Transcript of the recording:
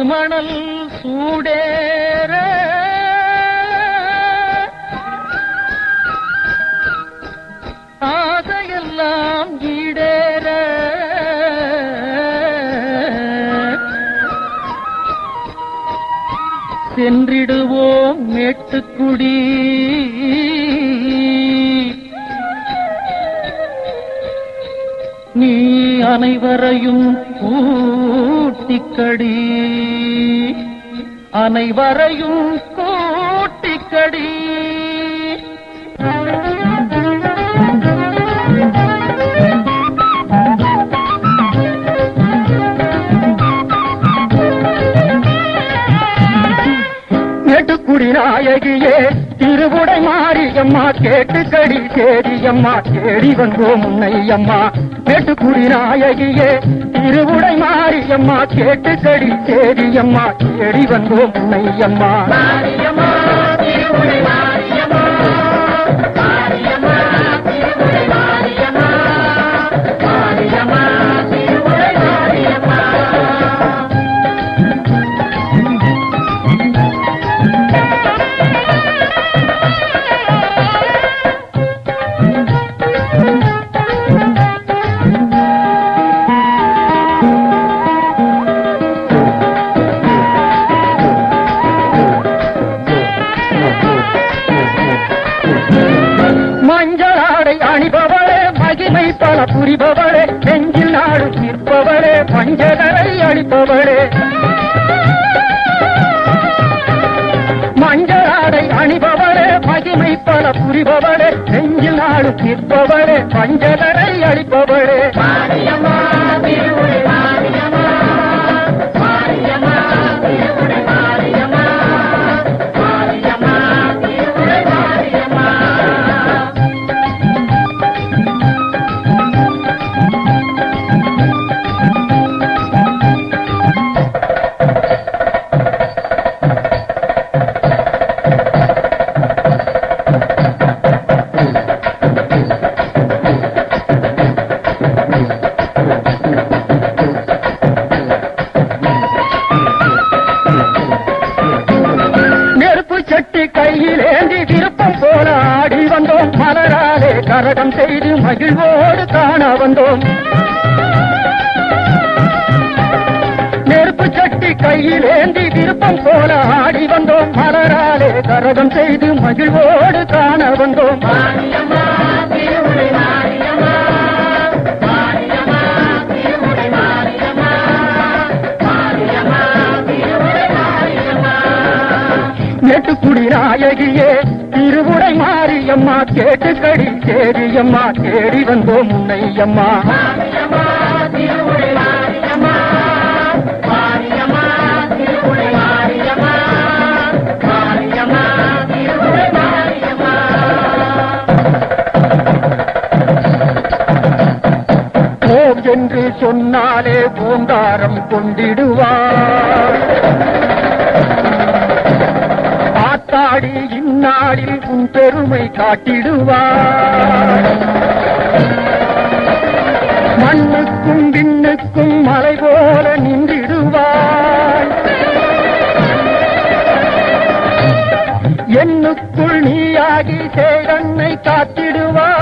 மணல் சூடேற ஆசையெல்லாம் ஈடேற சென்றிடுவோம் மேட்டுக்குடி நீ அனைவரையும் கூட்டிக்கடி அனைவரையும் கூட்டிக்கடி மேட்டுக்குடி நாயகியே திருவுடை மாரியம்மா கேட்டுக்கடி தேடியம்மா தேடி வந்தோம் உன்னையம்மா மேட்டுக்குடி நாயகியே திருவுடை மாரியம்மா கேட்டுக்கடி தேடியம்மா தேடி வந்தோம் உன்னையம்மா மஞ்சள் ஆடை அணிபவளே மகிமை பல புரிபவளே நெஞ்சில் நாடு நிற்பவளே பஞ்சகரை அளிப்பவளே மஞ்சள் ஆடை அணிபவளே மகிமை பல புரிபவளே நெஞ்சில் நாடு நிற்பவளே பஞ்சகரை அளிப்பவளே நெருப்பு சட்டி கையில் ஏந்தி விருப்பம் போல ஆடி வந்தோம் மலராலே கரகம் செய்து மகிழ்வோடு காண வந்தோம் நெருப்பு சட்டி கையில் ஏந்தி விருப்பம் போல ஆடி வந்தோம் மலராலே கரகம் செய்து மகிழ்வோடு காண வந்தோம் நெட்டுக்குடி நாயகியே திருவுடை மாரியம்மா கேட்டுக்கடி தேடியம்மா தேடி வந்தோம் உன்னையம்மா ஓம் என்று சொன்னாலே ஓங்காரம் கொண்டிடுவார் ஆத்தாடி இந்நாளில் உன் பெருமை காட்டிடுவார் மண்ணுக்கும் விண்ணுக்கும் மலை போல நின்றிடுவாய் எண்ணுக்குள் நீயாகி சேடன்னை காத்திடுவாய்